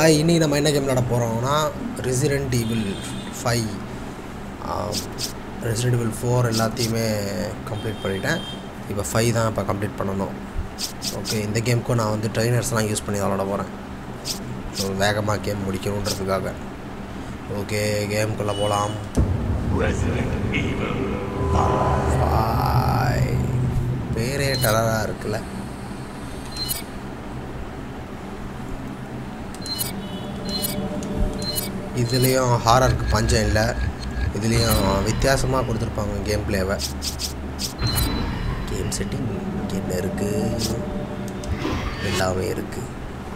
Hi இன்னைக்கு நம்ம என்ன கேம் விளாட போகிறோம்னா Resident Evil five Resident Evil four எல்லாத்தையுமே கம்ப்ளீட் பண்ணிட்டேன் இப்போ ஃபைவ் தான் இப்போ கம்ப்ளீட் பண்ணணும் ஓகே இந்த கேமுக்கும் நான் வந்து ட்ரைனர்ஸ்லாம் யூஸ் பண்ணி விளாட போகிறேன் ஸோ வேகமாக கேம் முடிக்கணுன்றதுக்காக ஓகே கேமுக்குள்ளே போகலாம் Resident Evil. Five. பேரே டலராக இருக்குல்ல இதுலேயும் ஹாரருக்கு பஞ்சம் இல்லை இதுலேயும் வித்தியாசமாக கொடுத்துருப்பாங்க கேம் பிளேவை கேம் செட்டிங் என்ன இருக்குது எல்லாமே இருக்குது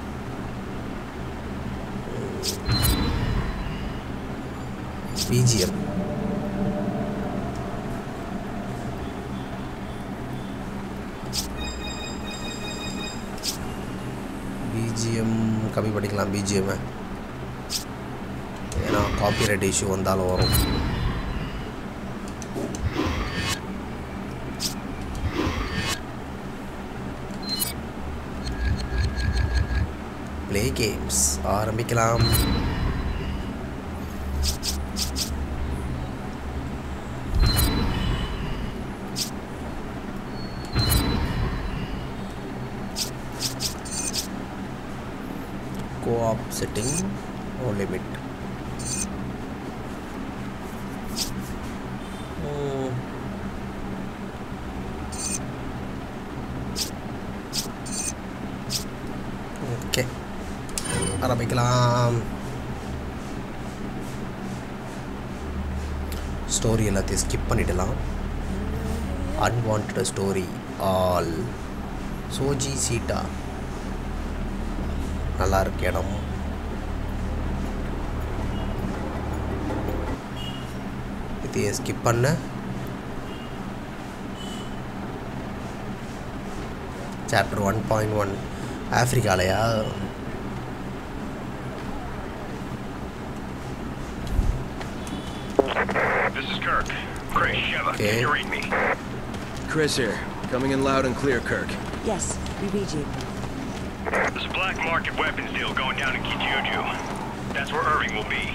பிஜிஎம் பிஜிஎம் கம்மி பண்ணிக்கலாம் பிஜிஎம்மை ஏன்னா காப்பிரைட் இஷ்யூ வந்தாலும் வரும் ப்ளே கேம்ஸ் ஆரம்பிக்கலாம் co-op setting no limit Hmm. Okay ஆரம்பிக்கலாம் ஸ்டோரி எல்லாத்தையும் ஸ்கிப் பண்ணிடலாம் அன்வான்ட் ஸ்டோரி ஆல் சோஜி சீட்டா நல்லா இருக்கு இடம் இதையே ஸ்கிப் பண்ண சாப்டர் ஒன் பாயிண்ட் ஒன் ஆஃப்ரிக்காலையா This is Kirk. Chris Sheva, Okay. can you read me? Chris here, coming in loud and clear, Kirk. Yes, we read you. There's a black market weapons deal going down in Kijuju. That's where Irving will be.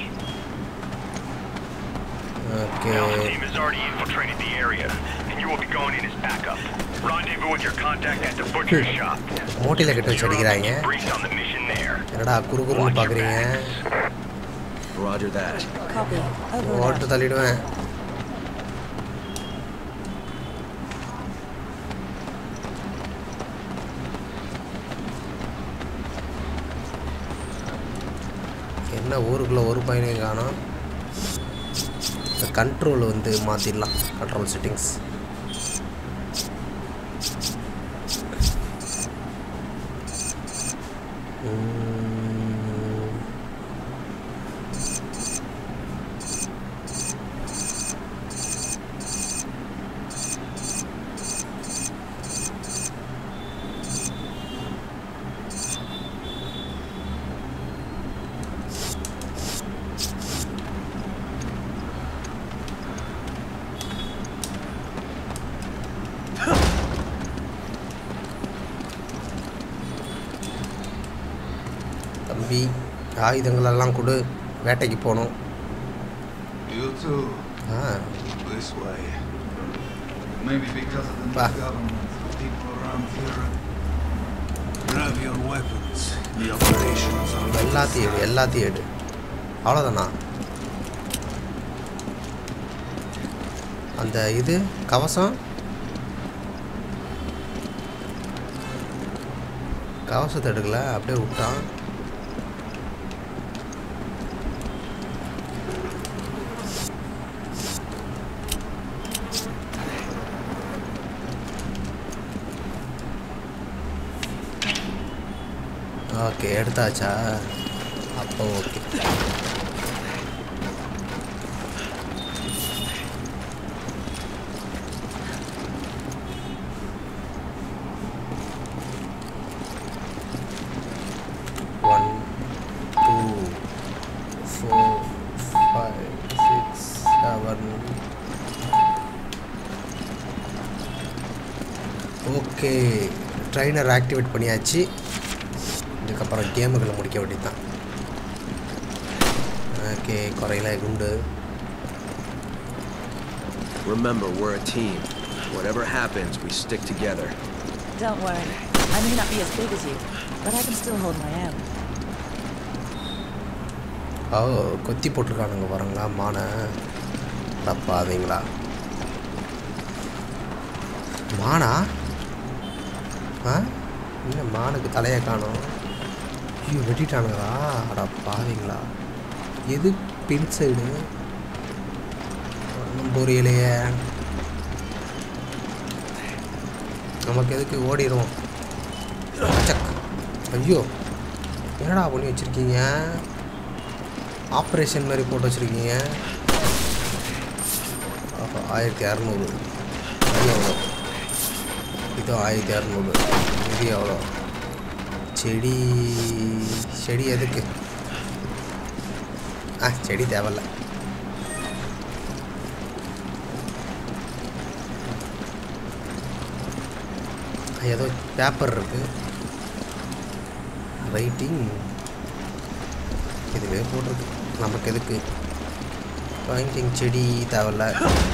Okay Alpha team has already infiltrated the area, and you will be going in as backup. Rendezvous with your contact at the butcher's shop. மூட்டையில் கட்டி வச்சு You're அடிக்கிறாங்க on briefed on the mission there. என்னடா குறுகுறுன்னு Watch your பார்க்குறீங்க backs. Roger that. Copy. Over and ஓட்டு out. தள்ளிடுவேன் என்ன ஊருக்குள்ளே ஒரு பையனையும் காணோம் இந்த கண்ட்ரோல் வந்து மாற்றிடலாம் கண்ட்ரோல் செட்டிங்ஸ் தம்பி ஆயுதங்கள் எல்லாம் கொடு வேட்டைக்கு போகணும் You too. Ah This way. Maybe because of the new Bah. government, people around here grab your weapons. The operations are எல்லாத்தையும் எடு எல்லாத்தையும் எடு அவ்வளோதானா அந்த இது கவசம் கவசத்தை எடுக்கல அப்படியே விட்டான் ஓகே எடுத்தாச்சா அப்போ okay one two four five six seven okay trainer activate பண்ணியாச்சு இதுக்கப்புறம் கேமுகளை முடிக்க வேண்டியதுதான் ஓகே குறையில குண்டு Remember, we're a team. Whatever happens, we stick together. Don't worry. I may not be as big as you, but I can still hold my own. ஓ கொத்தி போட்டிருக்கானுங்க பாருங்களா மானை தப்பாதீங்களா மானா ஆ இல்லை மானுக்கு தலையை காணோம் ஐயோ வெட்டிட்டானுங்களா அடா பாவீங்களா எது பின் சைடு ஒன்றும் புரியலையே நமக்கு எதுக்கு ஓடிடுவோம் சக் ஐயோ என்னடா பண்ணி வச்சுருக்கீங்க ஆப்ரேஷன் மாதிரி போட்டு வச்சுருக்கீங்க ஆஹா, ஆயிரத்தி அறநூறு இது எவ்வளோ இது ஆயிரத்தி அறநூறு இது எவ்வளோ செடி செடி எதுக்கு ஆ செடி தேவையில்ல ஏதோ பேப்பர் இருக்கு ரைட்டிங் இதுவே போட்டிருக்கு நமக்கு எதுக்கு பாயிண்டிங் செடி தேவையில்ல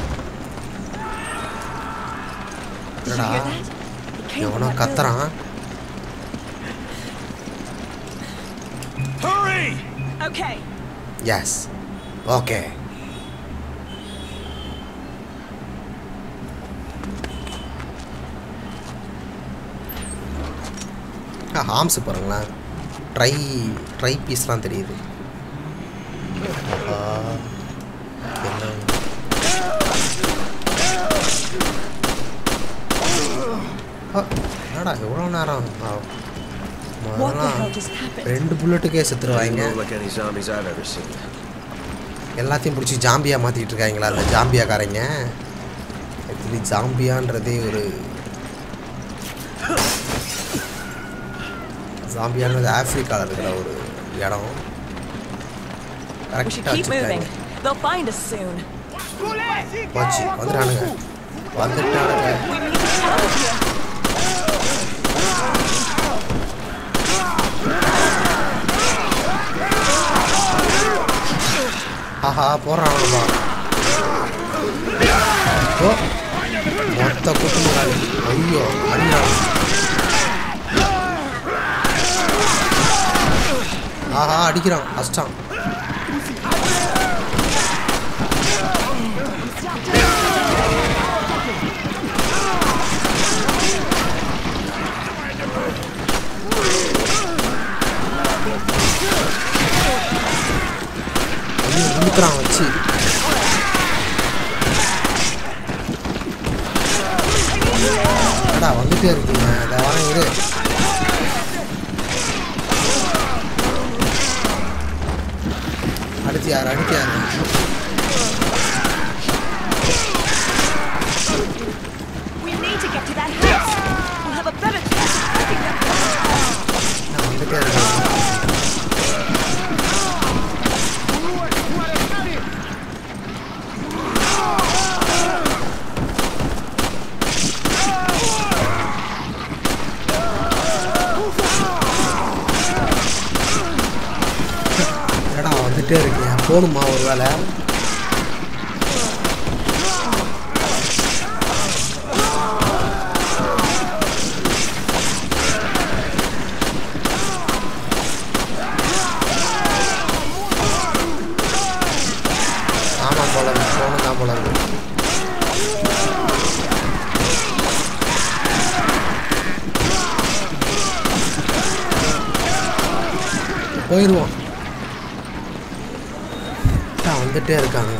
Did you என்னடா hear that? It came from எவனோ that building. கத்துறான் Hurry! Okay. எஸ் ஓகே ஹார்ம்ஸ் பாருங்களேன் ட்ரை ட்ரை பீஸ்லாம் தெரியுது ஆஹா. என்ன ஆ, என்னடா எவ்வளோ நேரம் ஆ, What the முதல்ல hell just happened? ரெண்டு புல்லட்டுக்கே Doesn't செத்துருவாங்க move like any zombies I've ever seen. எல்லாத்தையும் பிடிச்சி ஜாம்பியா மாற்றிக்கிட்டு இருக்காங்களா அந்த ஜாம்பியாக்காரங்க ஆக்சுவலி ஜாம்பியான்றதே ஒரு ஜாம்பியான்றது ஆப்பிரிக்காவில் இருக்கிற ஒரு இடம் We should கரெக்டாக keep moving. வச்சுருக்காங்க They'll find us soon. போச்சு வந்துட்டானுங்க வந்துட்டானுங்க We need to get out of here. ஆஹா போடுறானுங்களா ஓ மொத்த குட்டுமுறாங்க ஐயோ அடிக்கிறாங்க ஆஹா அடிக்கிறான் கஷ்டம் ஐயோ இழுக்கிறான் வச்சு என்னடா வந்துட்டே இருக்கீங்க அதை வரேன் இரு அடுத்து யார் அடுத்து யார் We need to get to that house. We'll have a better chance of picking them. நான் வந்துட்டே இருக்கேன் என்னடா வந்துட்டே இருக்கீங்க போகணுமா ஒரு வேலை ஆமாம் போல இருக்கு போகணும் தான் போல இருக்கு போயிடுவோம் அதான் வந்துட்டே இருக்காங்க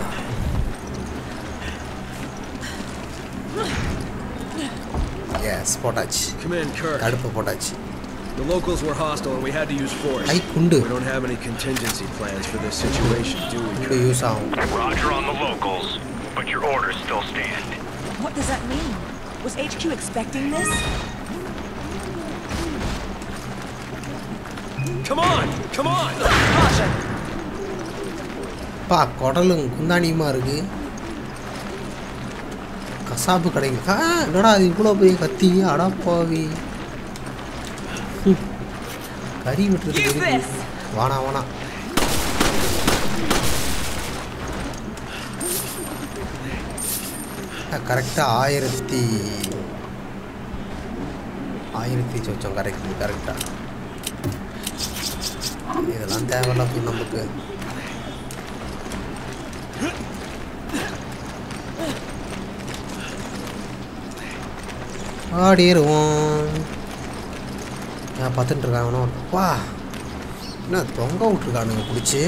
எஸ் போட்டாச்சு Come in, Kirk. தடுப்பு போட்டாச்சு The locals were hostile and we had to use force. ஐ குண்டு We don't have any contingency plans for this situation, do we, குண்டு Kirk? யூஸ் ஆகும் Roger on the locals, but your orders still stand. What does that mean? Was HQ expecting this? Come on! Come on! Roger. பா குடலும் குந்தாணியுமா இருக்கு கசாப்பு கடைக்கு ஆ என்னடா அது இவ்வளோ பெரிய கத்தி அடப்பாவி ஹம். கறி வெட்டுறது Use எதுக்கு? this. வாணா வாணா கரெக்டாக ஆயிரத்தி ஆயிரத்தி சொச்சம் கரெக்ட் கரெக்டாக இதெல்லாம் தேவையில்ல அப்படி நமக்கு ஆடிடுவோம் நான் பார்த்துட்டு இருக்காங்கண்ணோ வா என்ன தொங்க விட்ருக்கானுங்க பிடிச்சி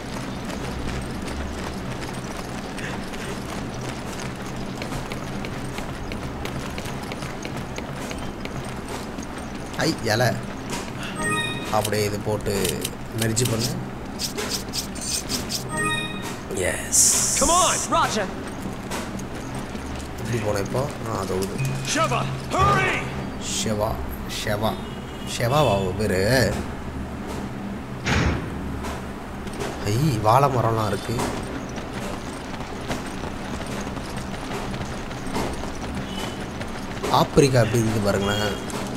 ஐ இலை அப்படியே இது போட்டு மெர்ஜி பண்ணு எஸ் Come on! Roger. எப்படி போனேன் இப்போ ஆ அது விடுது Sheva, hurry! ஷெவா ஷெவா ஷெவாவா பேர் ஐ வாழை மரம்லாம் இருக்கு ஆப்பிரிக்கா எப்படி இருக்கு பாருங்களேன்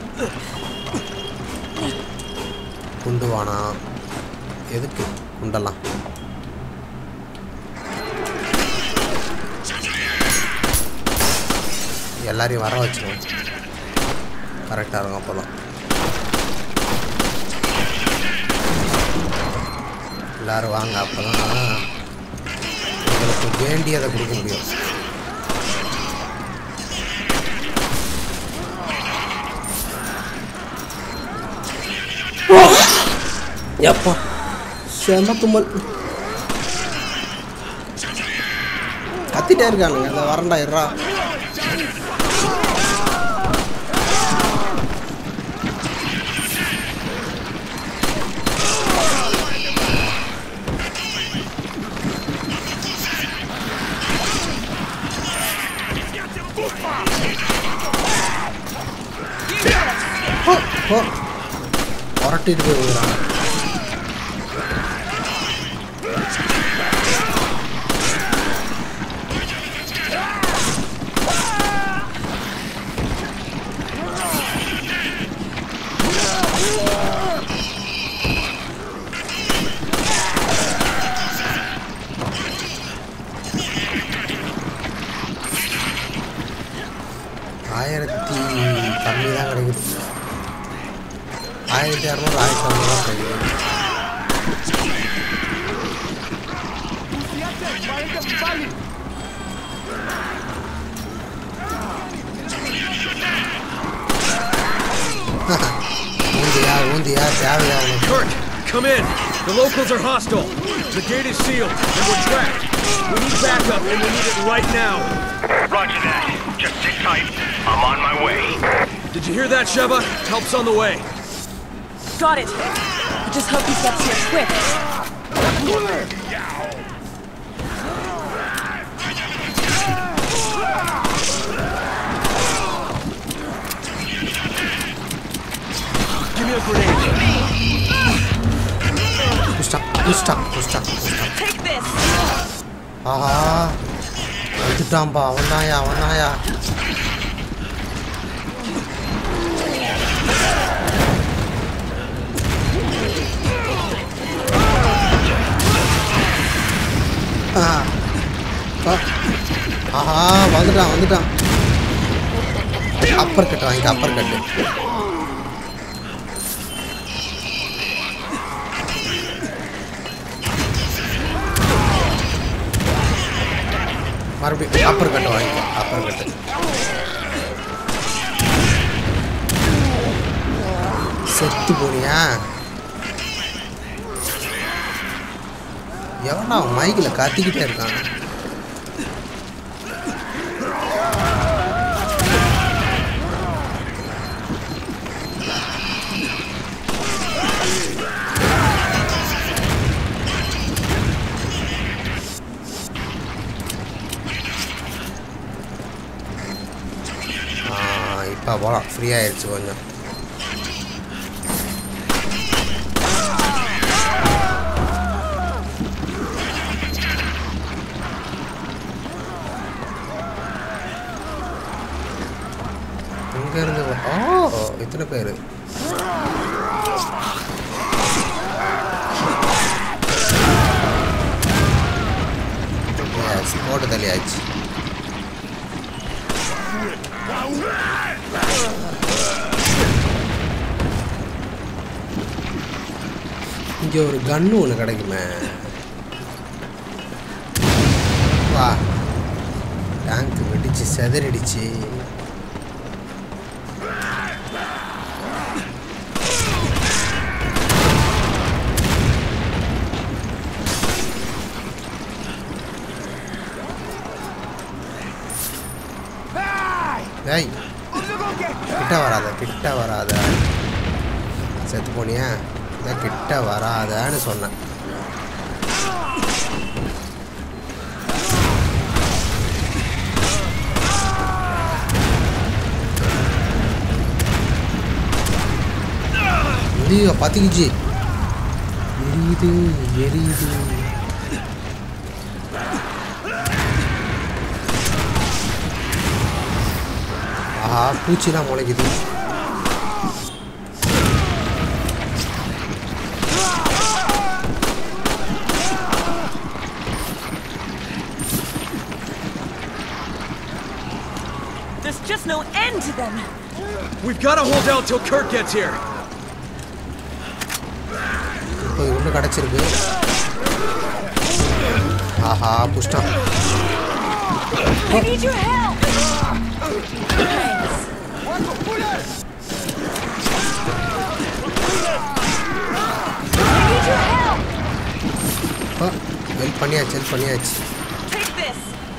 குண்டு வானா எதுக்கு குண்டெல்லாம் எல்லாரையும் வர வச்சிருவோம் கரெக்டாக இருக்கும் அப்போல்லாம் எல்லாரும் வாங்க அப்போ தான் உங்களுக்கு வேண்டியதை கொடுக்க முடியும் எப்பா செம தும்மல் கத்திட்டே இருக்கானுங்க அந்த வரண்டா இருறா ஓ ஓ புரட்டிட்டு போய் விடுறாங்க ஆயிரத்தி கம்மி தான் கிடைக்குது ஆயிரத்தி அறநூறு ஆயிரத்தி அறநூறுவா கிடைக்குது ஊந்தியா ஊந்தியா தேவையா உனக்கு Kurt, come in. The locals are hostile. The gate is sealed, and we're trapped. We need backup, and we need it right now. Roger that. Just sit tight. I'm on my way. Did you hear that, Sheva? Help's on the way. Got it. I just hope he gets here quick. Give me a grenade. குஸ்டா குஸ்டா குஸ்டா குஸ்டா Take this. ஆஹா வந்துட்டான்பா அவன்தாயா அவன்தாயா ஆ. ஆ. ஆஹா வந்துட்டான் வந்துட்டான் அப்பர் கட்டு வாங்கிக்க அப்பர் கட்டு மறுபடியும் அப்பர் கட்டு வாங்கிக்க அப்பர் கட்டு செத்து போனியா எவனா மைக்கில் கத்திக்கிட்டே இருக்கான் இப்போ போகலாம் ஃப்ரீ ஆயிடுச்சு கொஞ்சம் இங்கேருந்து ஓ இத்தனை பேர் போட்டு தள்ளியாச்சு இங்கே ஒரு கன்று ஒன்று கிடைக்குமே வா டேங்க் வெடிச்சு செதறிடுச்சு ஏய் கிட்ட வராத கிட்ட வராத செத்து போனியா இதான் கிட்ட வராதன்னு சொன்னேன் ஐயோ பத்திக்குச்சு எரியுது எரியுது ஆஹா பூச்சிலாம் முளைக்குது There's just no end to them. We've got to hold out till Kurt gets here. இப்போ ஒன்று கிடச்சிருக்கு ஆஹா புஷ்டம் I need your help. Thanks. I need your help. Help பண்ணியாச்சு ஹெல்ப் பண்ணியாச்சு Take this.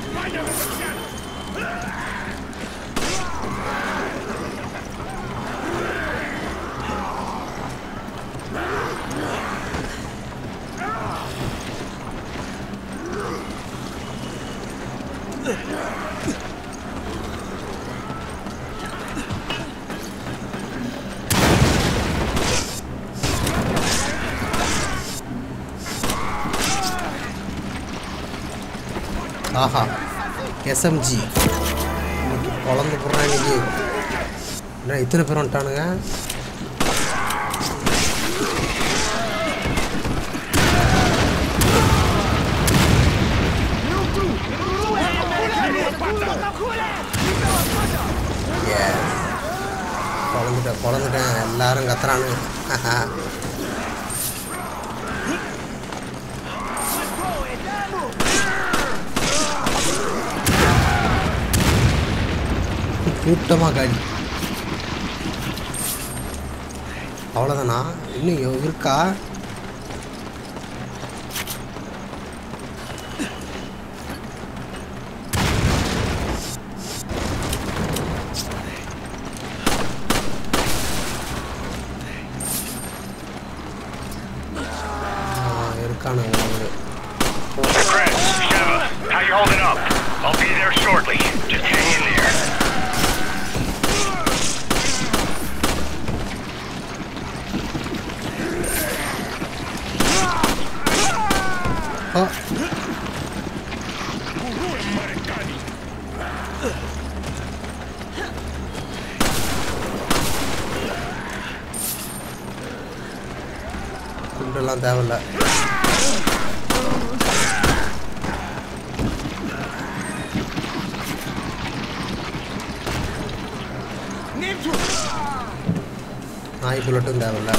ஆஹா எஸ்எம்ஜி குழந்தை போடுறான் இன்னைக்கு என்ன இத்தனை பேர் வந்துட்டானுங்க Yes. குழந்துட்டேன் குழந்துட்டேன் எல்லாரும் கத்துறானுங்க கூட்டமாக காலி அவ்வளோதானா இன்னும் எவ் இருக்கா ஆ, இருக்கானுங்க ஒரு Chris, Sheva, how you holding up? I'll be there shortly. Just hang in there. ஓ குண்டெல்லாம் தேவையில்ல நாய் புல்லட்டும் தேவையில்ல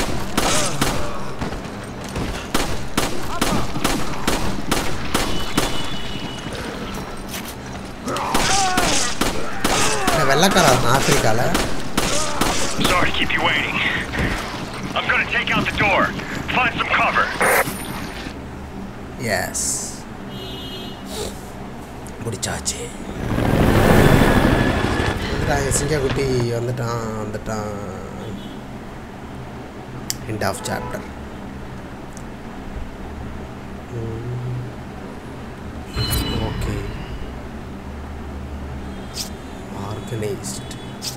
இந்த வெள்ளைக்காரன் ஆப்பிரிக்காவில் Sorry to keep you waiting. I'm gonna take out the door. Find some cover. Yes முடிச்சாச்சு வந்துட்டாங்க சிங்கக்குட்டி வந்துட்டான் வந்துட்டான் end of chapter okay organised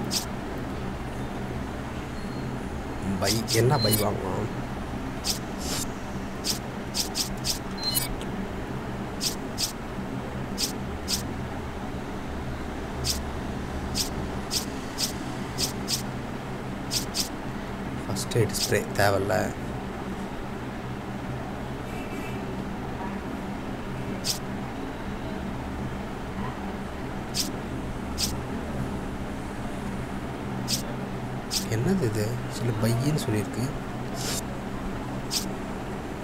பை என்ன பை வாங்குவோம் ஃபஸ்ட் எய்ட் ஸ்ப்ரே தேவையில்ல என்னது இது சில பையின்னு சொல்லியிருக்கு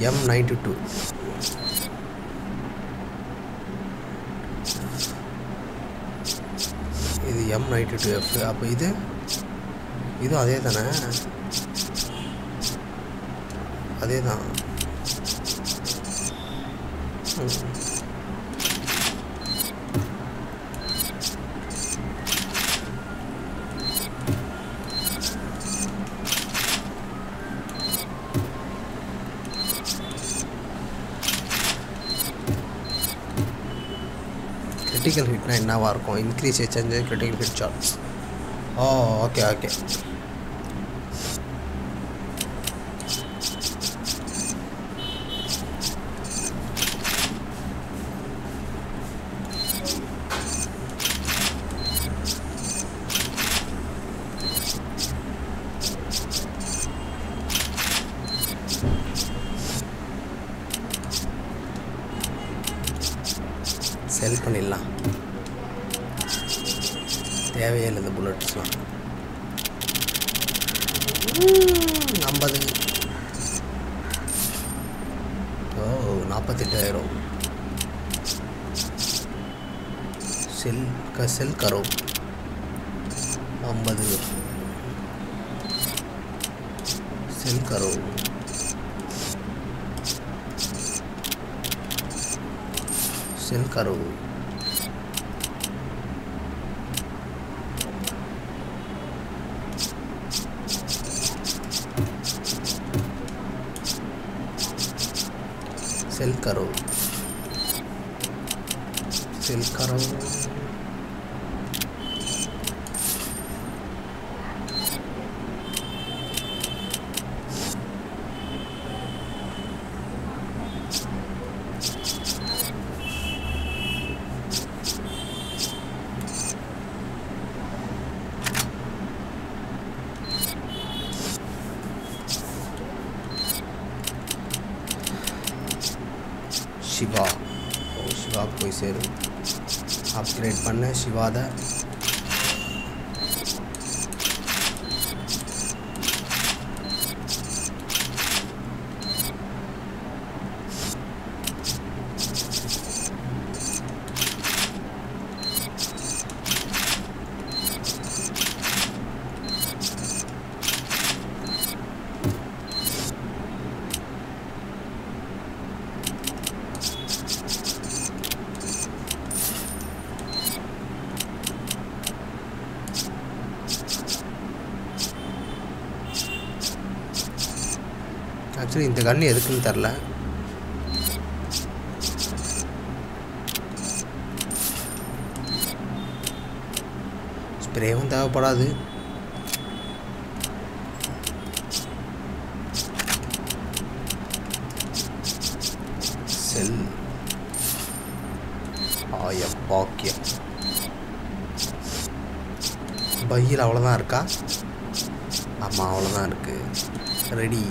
எம் நைன்டி டூ இது எம் நைன்டி டூ எஃப் அப்போ இது இதுவும் அதே தானே அதே தான் கிரிட்டிக்கல் ஹிட்னா என்னவா இருக்கும் increase change critical hit charge ஓ ஓகே ஓகே செல் பண்ணிடலாம் தேவையே இல்லை இந்த புல்லட்ஸ்லாம் ஐம்பது ஓ நாற்பத்தெட்டாயிரம் செல் க செல் கரோ ஐம்பது செல் கரோ सेल करो सेल करो सेल करो சிவா ஓ சிவா போய் சேரும் அப்கிரேட் பண்ண சிவாத ஆக்சுவலி இந்த கன் எதுக்குன்னு தெரில ஸ்ப்ரேவும் தேவைப்படாது செல் ஆய பாக்கியம் பையில் அவ்வளோதான் இருக்கா ஆமாம் அவ்வளோதான் இருக்குது ரெடி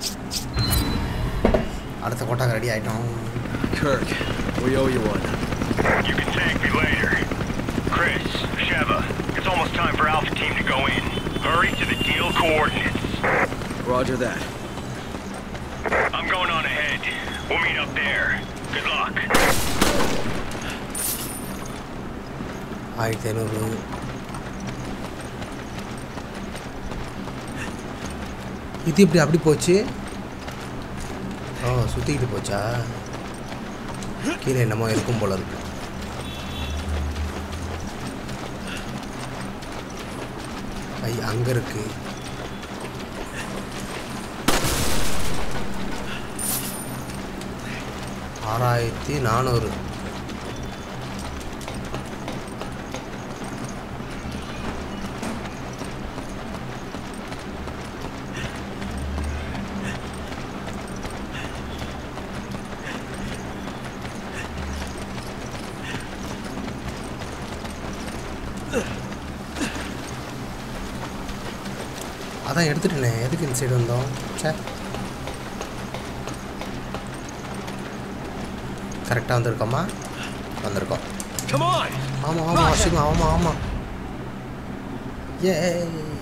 அடுத்த கோட்டாக்கு ரெடி ஆகிட்டோம் Kirk, we owe you one. You can thank me later. Chris, Sheva, it's almost time for Alpha Team to go in. Hurry to the deal coordinates. Roger that. I'm going on ahead. We'll meet up there. Good luck. ஆயிரத்தி ஐநூறு இது இப்படி அப்படி போச்சு ஓ சுற்றிக்கிட்டு போச்சா கீழே என்னமோ இருக்கும் போல இருக்கு ஐ அங்கே இருக்கு ஆறாயிரத்தி நானூறு அதான் எடுத்துட்டேனே எதுக்கு இந்த சைடு வந்தோம் சே கரெக்டாக வந்திருக்கோமா வந்திருக்கோம் Come on! ஆமாம் ஆமாம் சிவா ஆமாம் ஆமாம் ஏ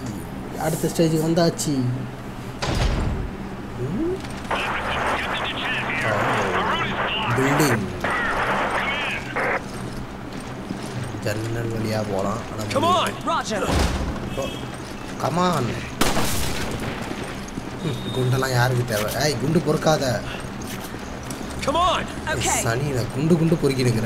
அடுத்த ஸ்டேஜுக்கு வந்தாச்சு ம்? Get to the பில்டிங் ஜன்னல் வழியாக போகலாம் Come on! Roger. கமான் குண்டெல்லாம் யாருக்கு தேவை ஏய் குண்டு பொறுக்காத Come on! Okay. சனி நான் குண்டு குண்டு பொறுக்கிடுங்கிற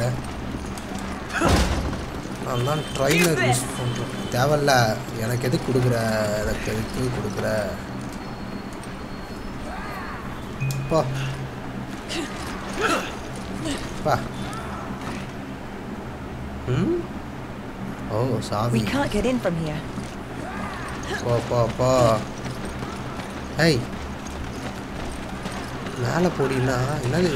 நான் தான் ட்ரைனர் யூஸ் பண்ணுறேன் தேவையில்ல எனக்கு எது கொடுக்குற எனக்கு எதுக்கு கொடுக்குற பா பா ம் ஓ சாவி We can't get in from here. போ போ போ ஏய் மேலே போடினா என்னது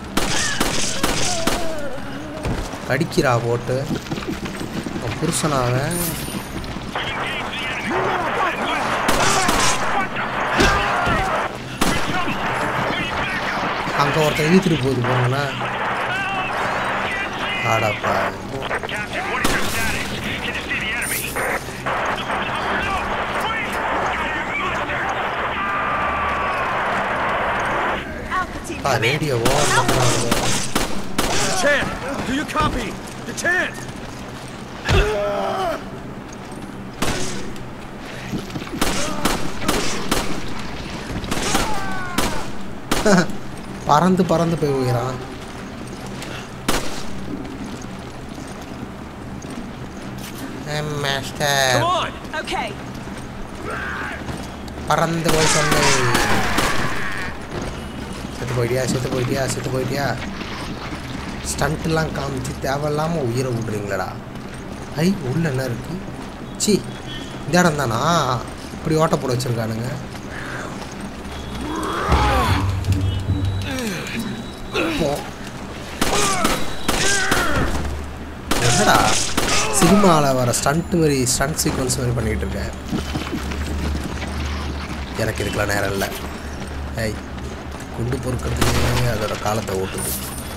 கடிக்கிறா போட்டு அவன் புருஷனாவன் அங்கே ஒருத்தன் இழுத்துட்டு போகுது போங்களா ஆடாப்பா Captain, what is your status? Can you see the enemy? Alpha team, ஆ come in. ரேடியோ ஓவர் பண்ணுறாங்க Chan, do you copy? The Chan! பறந்து பறந்து போய் உயிரான் மாஸ்டர் Come on! Okay. பறந்து போய் சொல்லு செத்து போயிட்டியா செத்து போயிட்டியா செத்து போயிட்டியா ஸ்டண்ட்லாம் காமிச்சு தேவையில்லாமல் உயிரை விட்றீங்களடா ஐ உள்ள என்ன இருக்கு சி இந்த இடம் தானா இப்படி ஓட்ட போட வச்சுருக்கானுங்க போ. என்னடா சினிமாவில் வர ஸ்டண்ட் மாதிரி ஸ்டண்ட் சீக்வன்ஸ் மாதிரி பண்ணிகிட்டு இருக்கேன் எனக்கு இதுக்கெல்லாம் நேரம் இல்லை ஏய் குண்டு பொறுக்கிறதுலே அதோட காலத்தை ஓட்டுது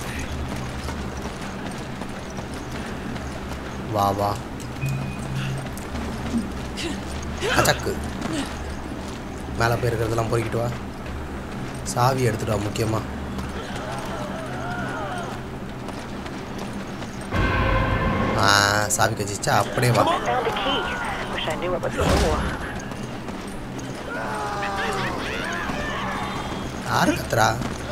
வா வா அச்சக்கு மேலே போய் இருக்கிறதெல்லாம் பொறுக்கிட்டு வா சாவி எடுத்துட்டு வா முக்கியமாக ஆ சாவி கச்சிச்சா அப்படியே வா Found a key. Wish I knew it was before. யாரு கத்துறா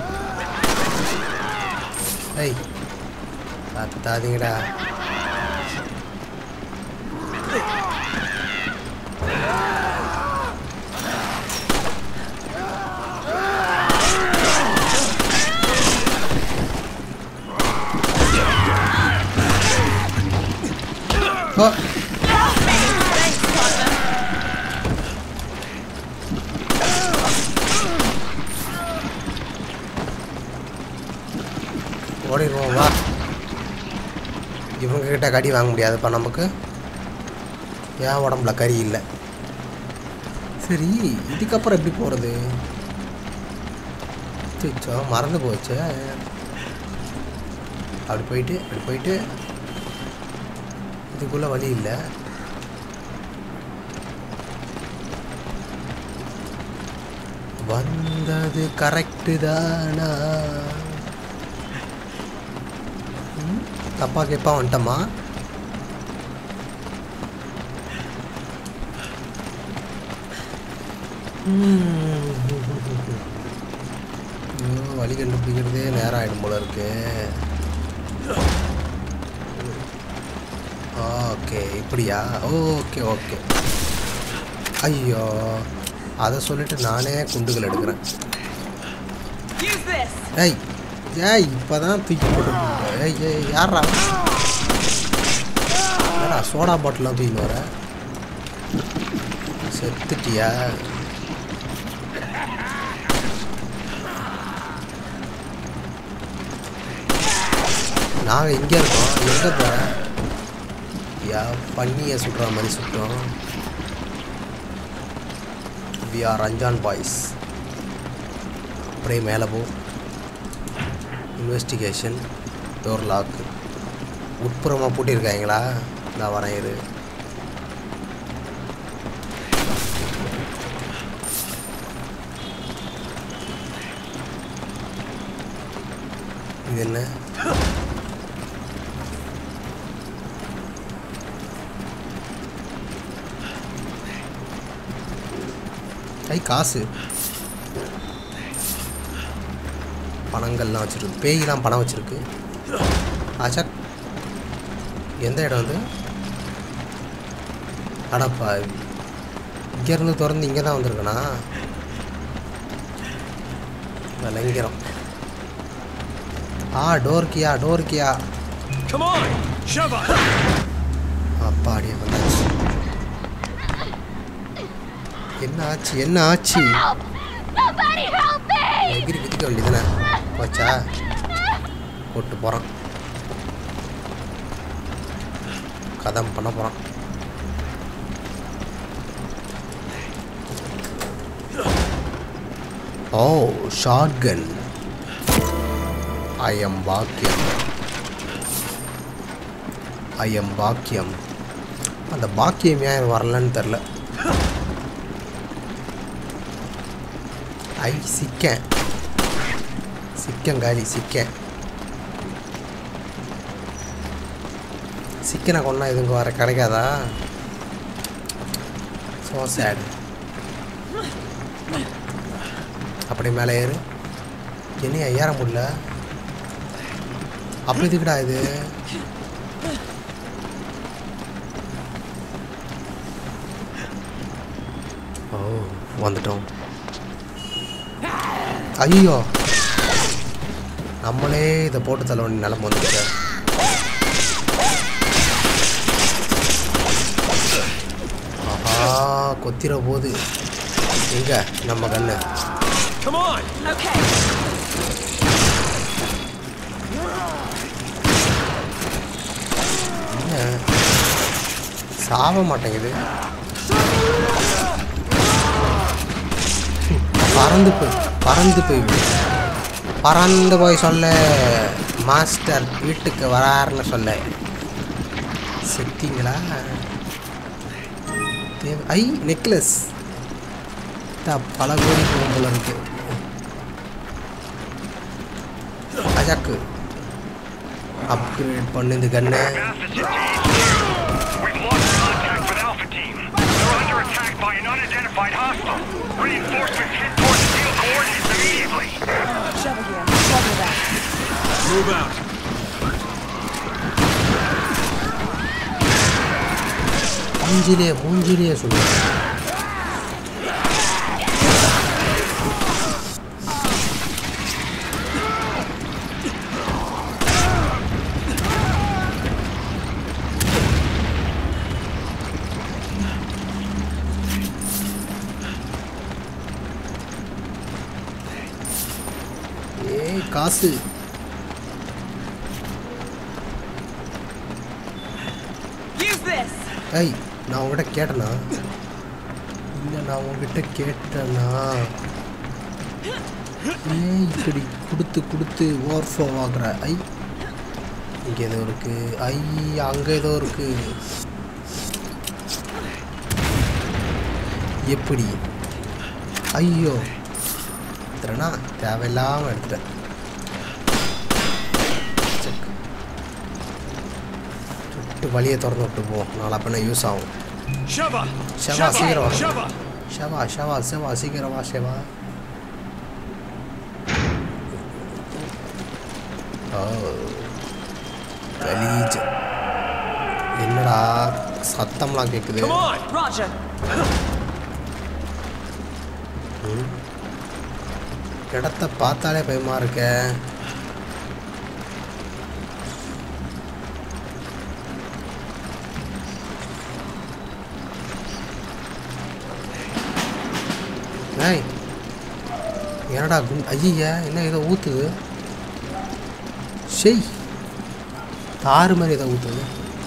ஏய் கத்தாதீங்கடா ஓ ஓடிடுவோம் வா இவங்க கிட்ட கடி வாங்க முடியாதுப்பா நமக்கு ஏன் உடம்புல கறி இல்லை சரி இதுக்கப்புறம் எப்படி போகிறது சுச்சோ மறந்து போச்சு அப்படி போயிட்டு அப்படி போயிட்டு இதுக்குள்ளே வழி இல்லை வந்தது கரெக்டு தானா ம், தப்பா கேப்பா வந்துட்டோமா ஐயோ, வழி கண்டுபிடிக்கிறதே நேரம் ஆகிடும் போல இருக்கு ஓகே இப்படியா ஓகே ஓகே ஐயோ அதை சொல்லிட்டு நானே குண்டுகள் எடுக்கிறேன் Use this. ஏய் ஏய் இப்போதான் தூக்கி போட்டு ஏய் ஏய் யாரா என்னடா சோடா பாட்டிலாம் தூக்கின்னு வர செத்துட்டியா நாங்கள் இங்கே இருக்கோம் எங்கே போகிறேன் யா பண்ணியை சுடுற மாதிரி சுட்டோம் வி ஆர் ரஞ்சான் பாய்ஸ் அப்படியே மேலே போ இன்வெஸ்டிகேஷன் டோர் லாக் உட்புறமாக பூட்டியிருக்காங்களா நான் வரேன் இரு இது என்ன ஐ காசு பணங்கள்லாம் வச்சிருக்கு பேய்லாம் பணம் வச்சிருக்கு ஆச்சா எந்த இடம் வந்து அடப்பா இங்கேருந்து திறந்து இங்கே தான் வந்திருக்கனா விளங்கிறோம் ஆ டோர் கியா டோர் கியா Come on! Sheva! அப்பாடியே வந்தாச்சு என்ன ஆச்சு என்ன ஆச்சு Somebody help me! எகிரி குதிக்க வேண்டியதுதானே போச்சா போட்டு போகிறான் கதம் பண்ண போகிறான் ஓ ஷார்ட் கன் ஐ எம் பாக்கியம் ஐ எம் பாக்கியம் அந்த பாக்கியம் ஏன் வரலன்னு தெரில ஐ சிக்கேன் சிக்கன் காலி சிக்கன் சிக்கனை கொண்டா இதுங்க வர கிடைக்காதா ஸோ சேட் அப்படி மேலே ஏறு என்னையா ஏற முடியல அப்படி இதுக்குடா இது ஓ வந்துட்டோம் ஐயோ நம்மளே இதை போட்டு தள்ள வேண்டிய நிலம வந்துச்சு ஆஹா கொத்திர போது எங்க நம்ம கண்ணு Come on! Okay. என்ன சாவ மாட்டேங்குது பறந்து போய் பறந்து போய் விடு. பறந்து போய் சொல்ல மாஸ்டர் வீட்டுக்கு வராருன்னு சொல்ல செத்தீங்களா தேவை ஐ நெக்லஸ் பல கோடி போகும் போல இருக்கு அஜாக்கு அப்கிரேட் பண்ணு இந்த கண்ணை We've lost contact with Alpha Team. They're under attack by an unidentified hostile. Reinforcements head towards the deal coordinates immediately. Sheva here. Cover that. Move out. மூஞ்சிலே மூஞ்சிலே சொல்லு ஏய் காசு Use this. ஏய் நான் உங்ககிட்ட கேட்டேனா இல்லை நான் உங்ககிட்ட கேட்டேனா ஏய் இப்படி கொடுத்து கொடுத்து ஓவர்ஃப்ளோ ஆகுற ஐ இங்கே ஏதோ இருக்கு ஐ அங்கே ஏதோ இருக்கு எப்படி ஐயோ எடுத்துறேனா தேவையில்லாமல் எடுத்துட்டேன் செக். சுட்டு வழியை திறந்து விட்டு போ நாளை பண்ண யூஸ் ஆகும் Sheva! ஷவா சீக்கிரம் வா Sheva! ஷவா ஷவா ஷவா சீக்கிரம் வா ஷவா ஓ கலீஜ் என்னடா சத்தம்லாம் கேட்குது Come on! Roger. இடத்த பார்த்தாலே பயமா இருக்க ஏய் என்னடா குண் ஐயா என்ன ஏதோ ஊத்துது ஷெய் தாறு மாதிரி ஏதோ ஊத்துது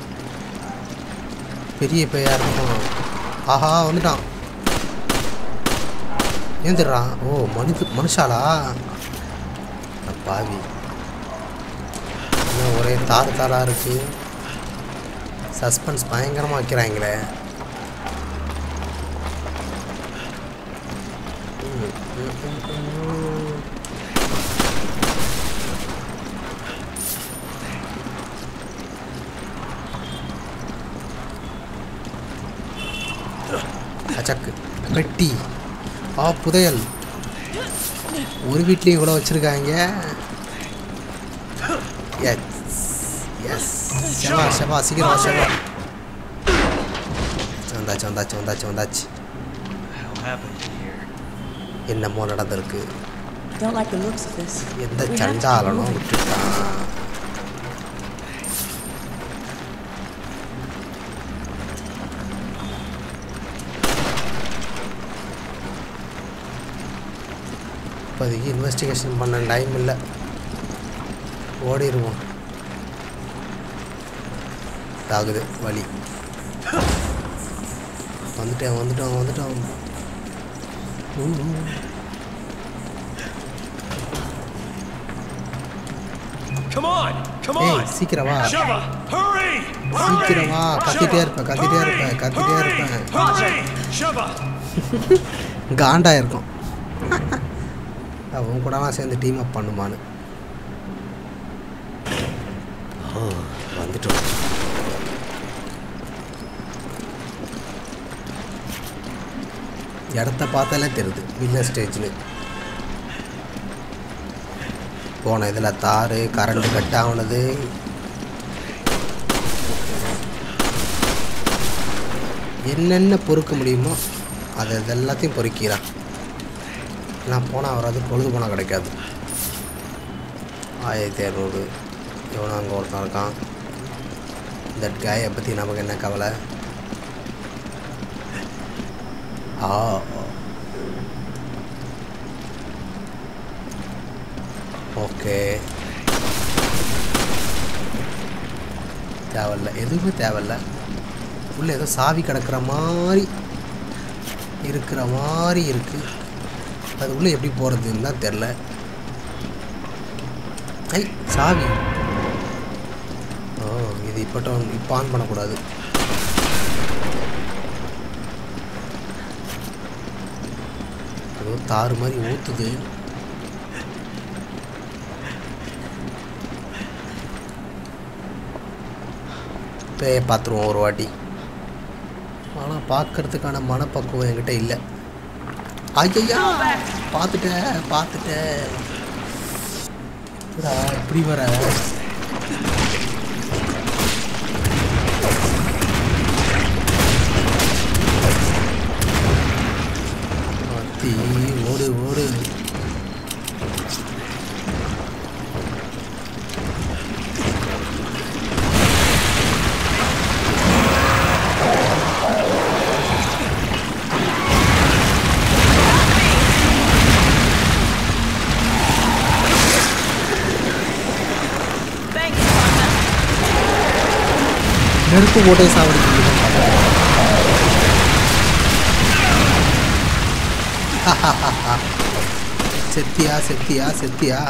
பெரிய பையா இருக்கும் ஆஹா வந்துட்டான் ஏந்திரா ஓ மனித மனுஷாலா அட பாவி என்ன ஒரே தாறு தாரா இருக்கு சஸ்பென்ஸ் பயங்கரமாக வைக்கிறாங்களே ம், ம், ம், ம். சக்கு பெட்டி ஆ புதையல் ஒரு வீட்லேயும் இவ்வளோ வச்சுருக்காங்க எஸ் எஸ் செவா செவா சீக்கிரம் வா, செவா வந்தாச்சு வந்தாச்சு வந்தாச்சு வந்தாச்சு என்னமோ நடந்திருக்கு Don't like the looks of this. எந்த We have to சண்டாலனும் move. விட்டுட்டான் இப்போதைக்கு இன்வெஸ்டிகேஷன் பண்ண டைம் இல்லை ஓடிடுவோம் ஆகுது வழி வந்துட்டேன் வந்துட்டோம் வந்துட்டோம் ஊ, ஊ. Come on! Come ஏய் on! சீக்கிரம் வா Sheva! Hurry! சீக்கிரம் வா கத்திட்டே இருப்பேன் கத்திட்டே இருப்பேன் கத்திட்டே இருப்பேன் Hurry! Sheva! காண்டா இருக்கும் அவன் கூடலாம் சேர்ந்து டீம் அப் பண்ணுமான்னு ஓ வந்துட்டோம் இடத்த பார்த்தாலே தெரியுது வில்ல ஸ்டேஜ்னு போன இதில் தார் கரண்ட் கட் ஆகுனது என்னென்ன பொறுக்க முடியுமோ அதை இது எல்லாத்தையும் பொறுக்கிறான் நான் போனால் வராது பொழுது போனால் கிடைக்காது ஆயிரத்தி இரநூறு இவனும் அங்கே ஒருத்தன் இருக்கான் தட் காயை பற்றி நமக்கு என்ன கவலை ஆ ஓகே தேவையில்ல எதுவுமே தேவையில்ல உள்ள ஏதோ சாவி கிடக்கிற மாதிரி இருக்கிற மாதிரி இருக்கு அது உள்ள எப்படி போகிறதுன்னு தான் தெரில ஐ சாவி ஓ இது இப்போ இப்போ ஆன் பண்ணக்கூடாது ஏதோ தாறு மாதிரி ஊற்றுது பேயை பார்த்துருவோம் ஒரு வாட்டி ஆனால் பார்க்கறதுக்கான மனப்பக்குவம் என்கிட்ட இல்லை ஐயா பார்த்துட்டேன் பார்த்துட்டேன் என்னடா இப்படி வர அத்தி ஓடு ஓடு Thank you, Partner. நெருப்பு போட்டே சாவடிச்சு செத்தியா செத்தியா செத்தியா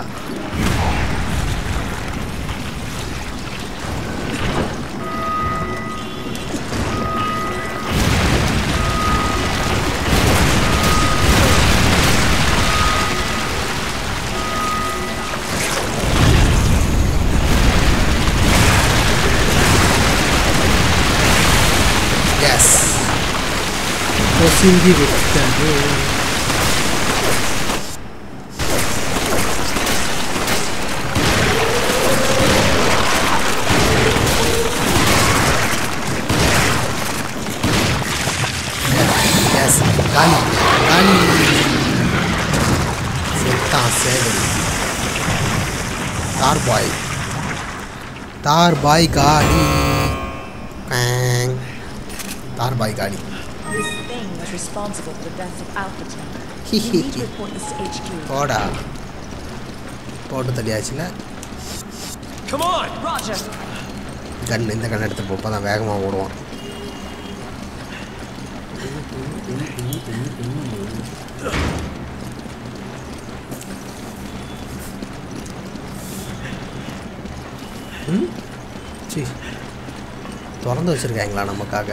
எஸ் பொசுங்கி விட்டது எஸ் காலி காலி செத்தான் சேவல் தார் பாய் தார் பாய் காலி பேங். தார் பாய் காலி This thing was responsible for the death of Alpha Team. Hee We hee need to hee. report this to HQ. போடா போட்டு தள்ளியாச்சுல Come on! Roger. கன் இந்த கன் எடுத்து போப்போ தான் வேகமாக ஓடுவான் ம் சி திறந்து வச்சுருக்காங்களா நமக்காக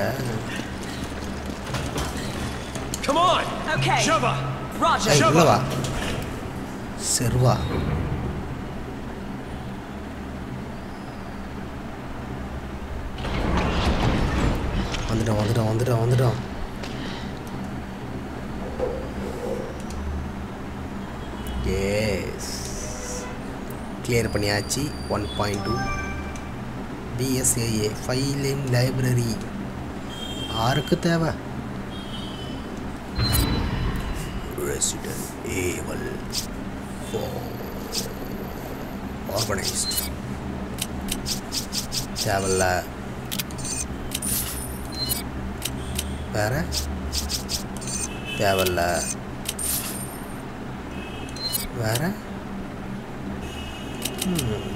Come on! Okay. Sheva! Roger. ஏய் உள்ள வா செருவா வந்துட்டோம் வந்துட்டோம் வந்துட்டோம் வந்துட்டோம் எஸ் கிளியர் பண்ணியாச்சு one point two BSAA file in library யாருக்கு தேவை ரெசிடென்ட் ஏவல் ஆர்கனைஸ்ட் தேவையில்ல வேற தேவையில்ல வேற ம்.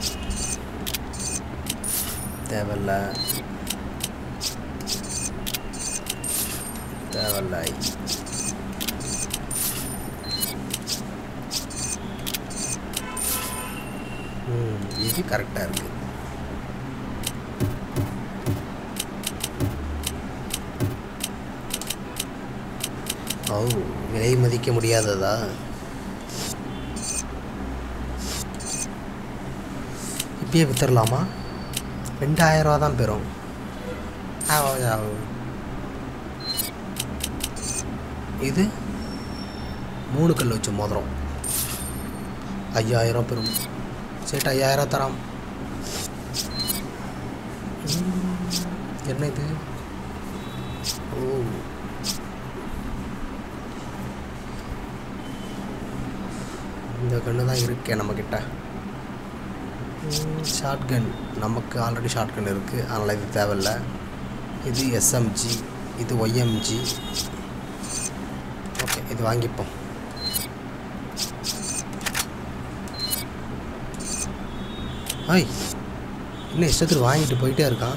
தேவையில்ல தேவையில்லை ம், இது கரெக்டாக இருக்கு ஓ விலை மதிக்க முடியாததா இப்பயே வித்துடலாமா ரெண்டாயிரம் ரூபா தான் பெறும் ஆ, ஆ. இது மூணு கல் வச்சு மோதிரம் ஐயாயிரம் பெறும் சேட்டு ஐயாயிரம் தராம் ம், என்ன இது ஓ இந்த கன்று தான் இருக்கே நம்மக்கிட்ட ஷார்ட் கன் நமக்கு ஆல்ரெடி ஷார்ட் கன் இருக்குது அதனால் இது தேவையில்ல இது எஸ்எம்ஜி இது ஒய்எம்ஜி ஓகே இது வாங்கிப்போம் ஐய் இன்னும் இஷ்டத்துக்கு வாங்கிட்டு போயிட்டே இருக்கான்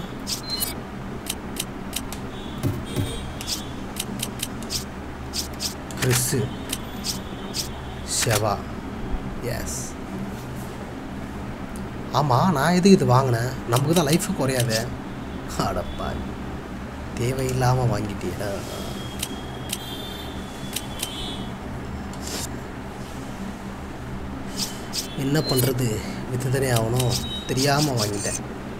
கிறிஸ்ஸு ஷெவா எஸ் ஆமாம் நான் எதுக்கு இது வாங்கினேன் நமக்கு தான் லைஃபு குறையாதே அடப்பா தேவையில்லாமல் வாங்கிட்டியா என்ன பண்ணுறது வித்து தானே ஆகணும் தெரியாமல் வாங்கிட்டேன்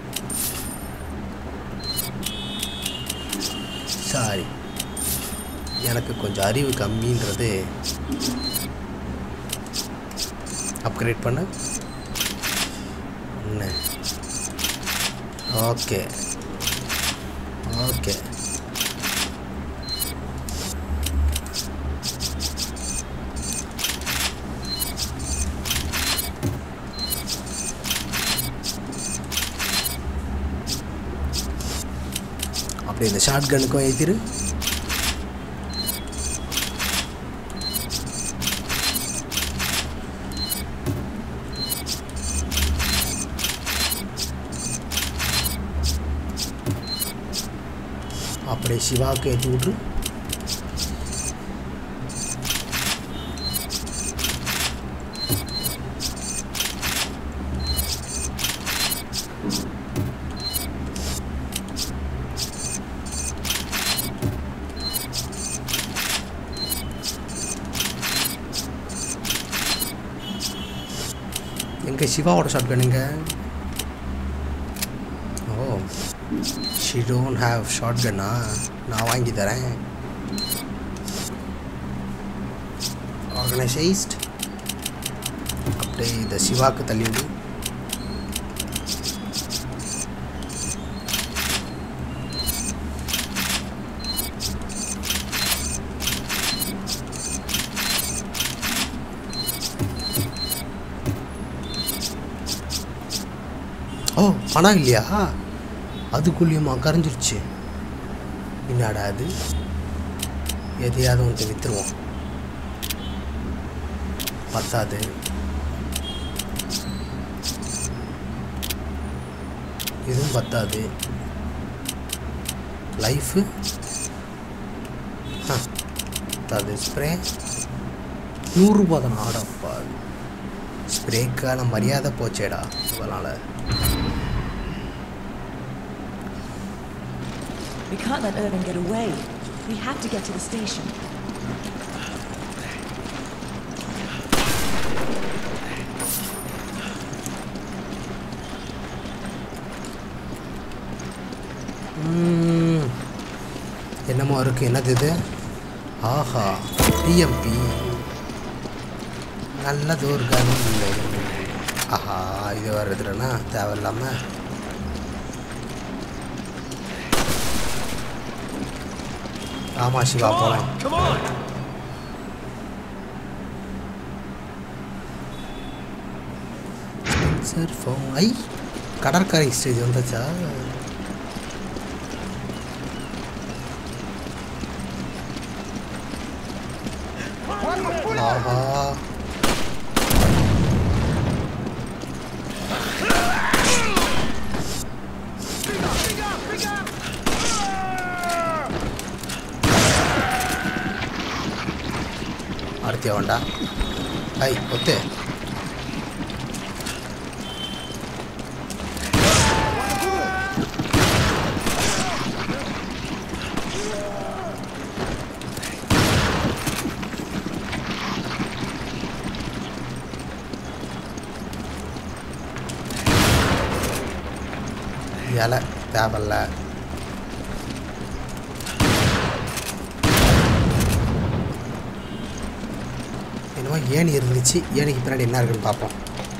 சாரி எனக்கு கொஞ்சம் அறிவு கம்மின்றது அப்கிரேட் பண்ண என்ன ஓகே ஓகே அப்படி இந்த ஷார்ட் கன்னுக்கும் ஏற்றிரு அப்படியே சிவாவுக்கு ஏற்றி விட்ரு எங்கே சிவாவோட ஷார்ட் கன்னுங்க ஓ ஷி டோன்ட் ஹாவ் ஷார்ட் கன்னா நான் வாங்கி தரேன் ஆர்கனைசைஸ்ட் அப்படியே இதை சிவாக்கு தள்ளி விடு ஓ பணம் இல்லையா அதுக்குள்ளேயுமா கரைஞ்சிருச்சு என்னடா அது எதையாவது ஒன்று விற்றுருவோம் பத்தாது இதுவும் பத்தாது லைஃபு பத்தாது ஸ்ப்ரே நூறுரூபா தானே ஆடப்பா ஸ்ப்ரேக்கான மரியாதை போச்சேடா இவனால் We can't let Irving get away. We have to get to the station. ம். என்னமோ இருக்கு என்னது இது ஆஹா டிஎம்பி நல்லது ஒரு கன் இல்லை ஆஹா இது வேறு எடுத்துட்டேன்னா தேவையில்லாமல் ஆமாம் சிவா போகலாம் Come on! சார் ஃபோன் ஐ கடற்கரை ஸ்டேஜ் வந்துச்சா ஆஹா அடுத்தியா வேண்டா ஐ ஒத்தே இலை தேவையில்ல என்னமோ ஏணி இருந்துச்சு ஏணிக்கு பின்னாடி என்ன இருக்குன்னு பார்ப்போம்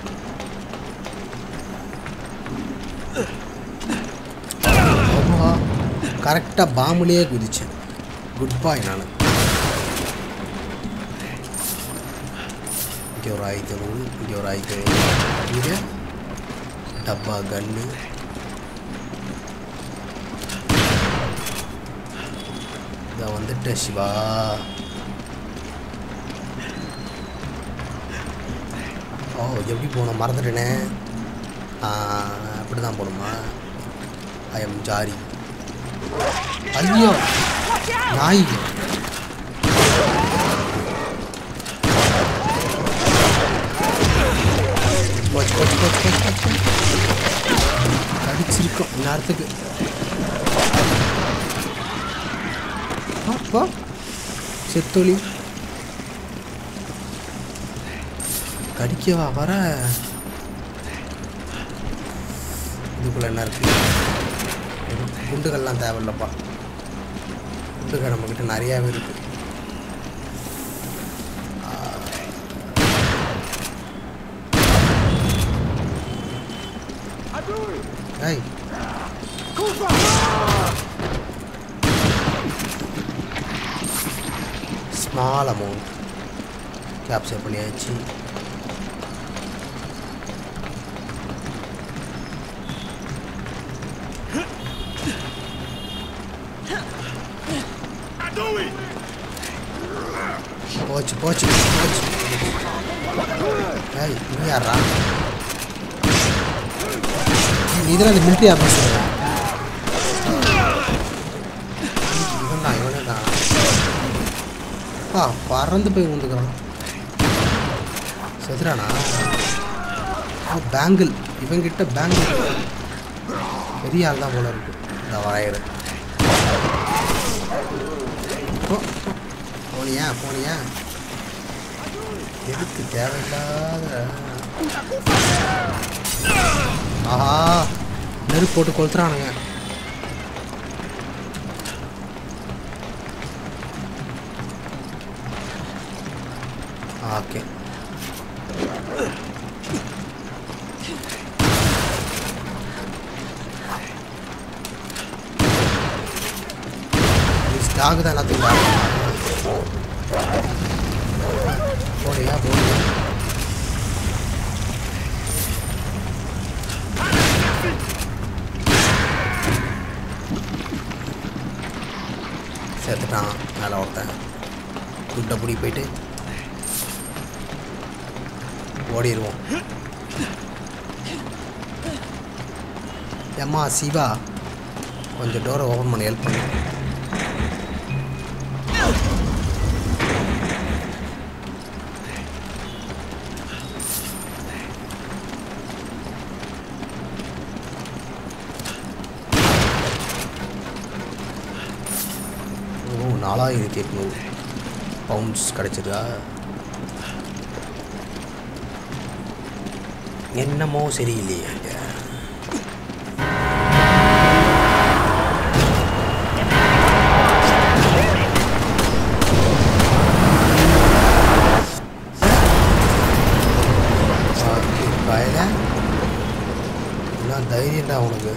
ஆமா கரெக்டாக பாம்புலேயே குதிச்சேன் குட் பாய் நான் இங்கே ஒரு ஆயிரத்தி நூறு இங்கே ஒரு ஆயிரத்தி நூறு இங்கே டப்பா கன்னு இதை வந்துட்டு சிவா ஓ எப்படி போகணும் மறந்துட்டேனே அப்படி தான் போகணுமா ஐ எம் ஜாரி ஐயோ நாய் போச்சு போச்சு போச்சு போச்சு போச்சு கடிச்சிருக்கோம் நேரத்துக்கு அப்பா செத்தொலி கடிக்கவா வர இதுக்குள்ள என்ன இருக்கு குண்டுகள்லாம் தேவையில்லப்பா குண்டுகள் நம்மக்கிட்ட நிறையாவே இருக்கு ஏய் ஸ்மால் அமௌண்ட் கேப்சர் பண்ணியாச்சு போச்சு போச்சு போச்சு ஏய் நீ யாரா நீ தான் அந்த மிலிட்ரி ஆஃபீஸர் இவன் தான் இவனே தான் ஆ பறந்து போய் விழுந்துக்கிறான் செதுறானா ஆ பேங்கிள் இவங்கிட்ட பேங்கிள் பெரிய ஆள் தான் போல இருக்கு இந்த வரையிற ஓ, போனியா போனியா எதுக்கு தேவையில்லாத ஆஹா நெருப்பு போட்டு கொளுத்துறானுங்க ஓகே டாக் தான் எல்லாத்துக்கும் போடியா போடியா சேர்த்துட்டான் மேலே ஒருத்தன் துட்டை பிடி போயிட்டு ஓடிடுவோம் ஏம்மா சிவா கொஞ்சம் டோரை ஓப்பன் பண்ணி ஹெல்ப் பண்ணு ஓ நாலாயிரத்தி எட்நூறு பவுண்ட்ஸ் கிடச்சிருக்கா என்னமோ சரியில்லையே இங்க. உனக்கு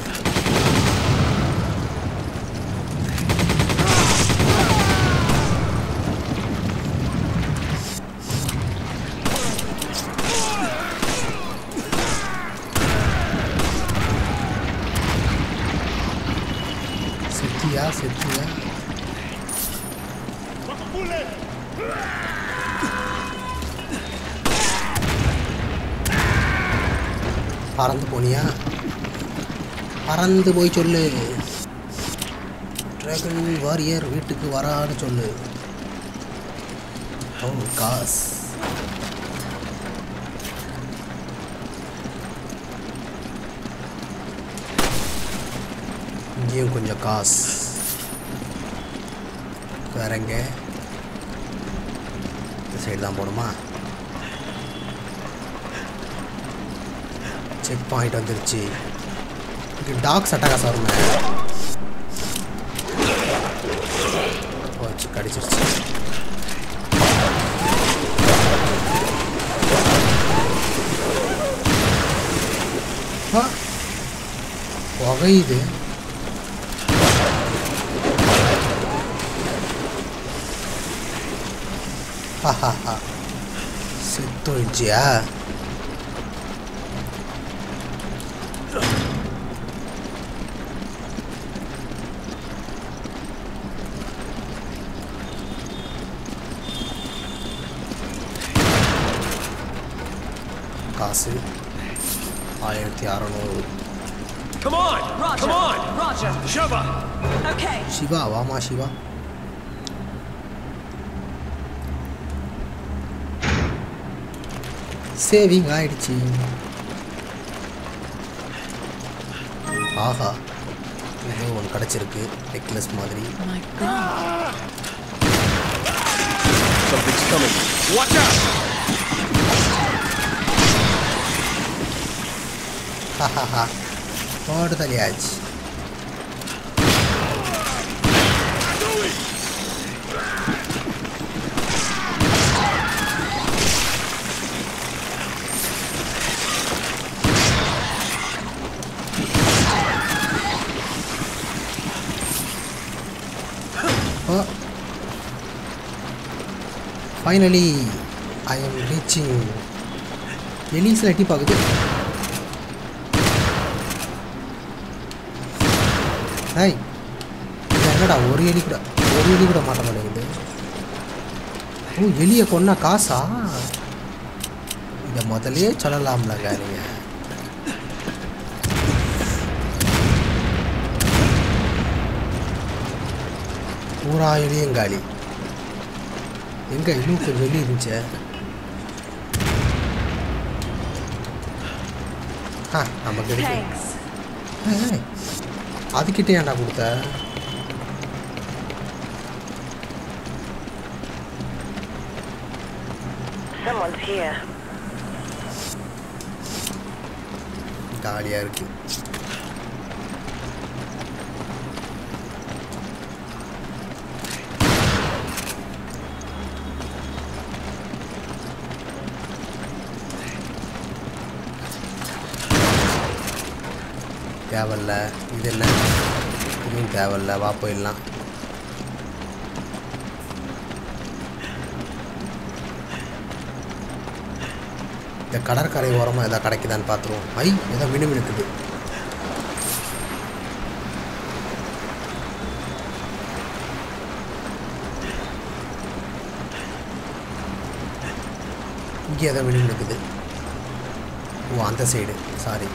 செத்தியா செத்தியா பறந்து போனியா பறந்து போய் சொல்லு டிராகன் வாரியர் வீட்டுக்கு வரான்னு சொல்லு ஓ காஸ் இங்கேயும் கொஞ்சம் காசு வேற எங்க இந்த சைடு தான் போகணுமா செக் பாயிண்ட் வந்துருச்சு இங்கே டாக்ஸ் அட்டகாசம் வருமே போச்சு கடிச்சிருச்சு ஆ, புகையுது ஹாஹாஹா செத்தோயிடுச்சியா காசு ஆயிரத்தி அறநூறு Come on! Roger. Come on! Roger. Sheva! Okay. Siva வாமா சிவா சேவிங் ஆயிடுச்சு ஆஹா ஏதோ ஒன்று கிடச்சிருக்கு நெக்லஸ் மாதிரி My God. Something's coming. Watch out! ஹாஹாஹா போட்டு தலியாச்சு ஃபைனலி ஐ எம் ரீச்சிங் எலிஸில் எட்டி பார்க்குது ஹாய் இது என்னடா ஒரு எலி கூட ஒரு எலி கூட மாட்ட மாட்டேங்குது ஓ எலியை கொன்னா காசா இதை முதல்லயே சொல்லலாம்லங்க நீங்கள் பூரா எலியும் காலி எங்க இன்னும் கொஞ்சம் எலி இருந்துச்சே ஆ நமக்கு இருக்கு Thanks. ஏய், ஏய், அதுக்கிட்ட ஏன்டா கொடுத்த Someone's here. காலியாக இருக்கு தேவையில்ல இது என்ன இதுவும் தேவையில்ல வா போயிடலாம் இந்த கடற்கரை ஓரமாக எதாவது கிடைக்குதான்னு பார்த்துருவோம் ஐ ஏதோ மினுமினுக்குது இங்கே ஏதோ மினுமினுக்குது ஓ அந்த சைடு சாரி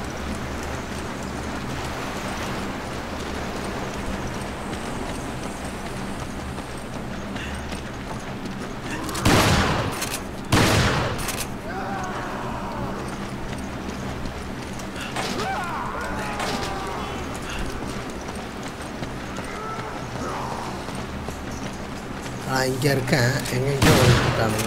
நான் இங்கே இருக்கேன் எங்கெங்கே இருக்கானுங்க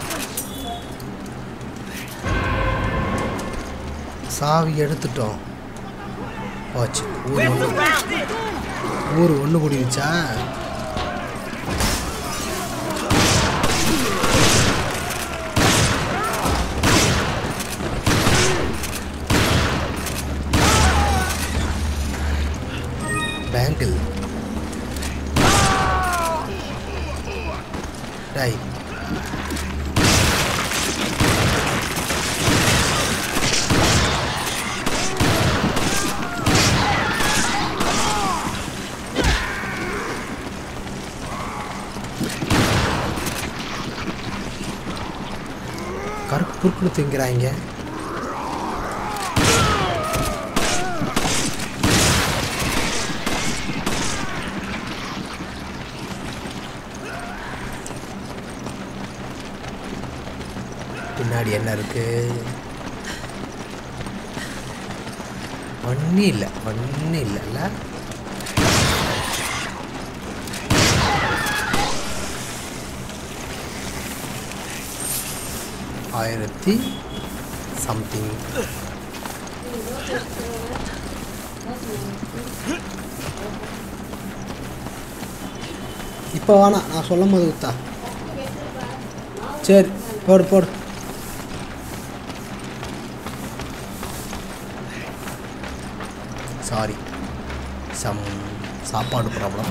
சாவி எடுத்துட்டோம் போச்சு ஊர் ஒன்று ஊர் ஒன்று கூடிருச்சா பேங்கிள் டேய் கருக்கு குறுக்குன்னு திங்கிறாங்க பின்னாடி என்ன இருக்கு ஒன்றும் இல்லை ஒன்றும் இல்லைல்ல ஆயிரத்தி சம்திங் இப்போ வேணாம் நான் சொல்லும் போது வித்தா சரி போடு போடு சாரி சம் சாப்பாடு ப்ராப்ளம்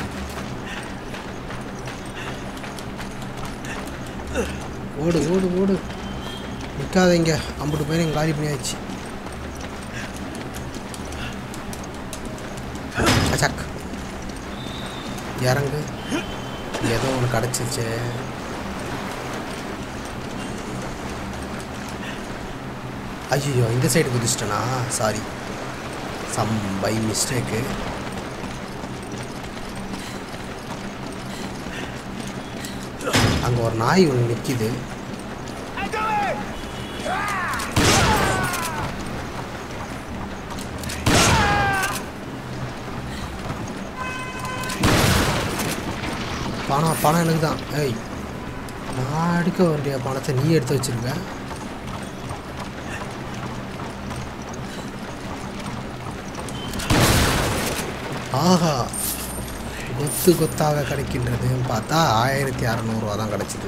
ஓடு ஓடு ஓடு நிற்காதீங்க ஐம்பது பேரும் காலி பண்ணியாச்சு அச்சக் இறங்கு ஏதோ ஒன்று கிடச்சிச்சு ஐயோ இந்த சைடு குதிச்சிட்டேனா சாரி சம் பை மிஸ்டேக்கு அங்கே ஒரு நாய் ஒன்று நிற்கிது பணம் பணம் எனக்கு தான் ஏய் நான் எடுக்க வேண்டிய பணத்தை நீ எடுத்து வச்சிருக்க ஆஹா கொத்து கொத்தாக கிடைக்கின்றதுன்னு பார்த்தா ஆயிரத்தி அறநூறுவா தான் கிடச்சிது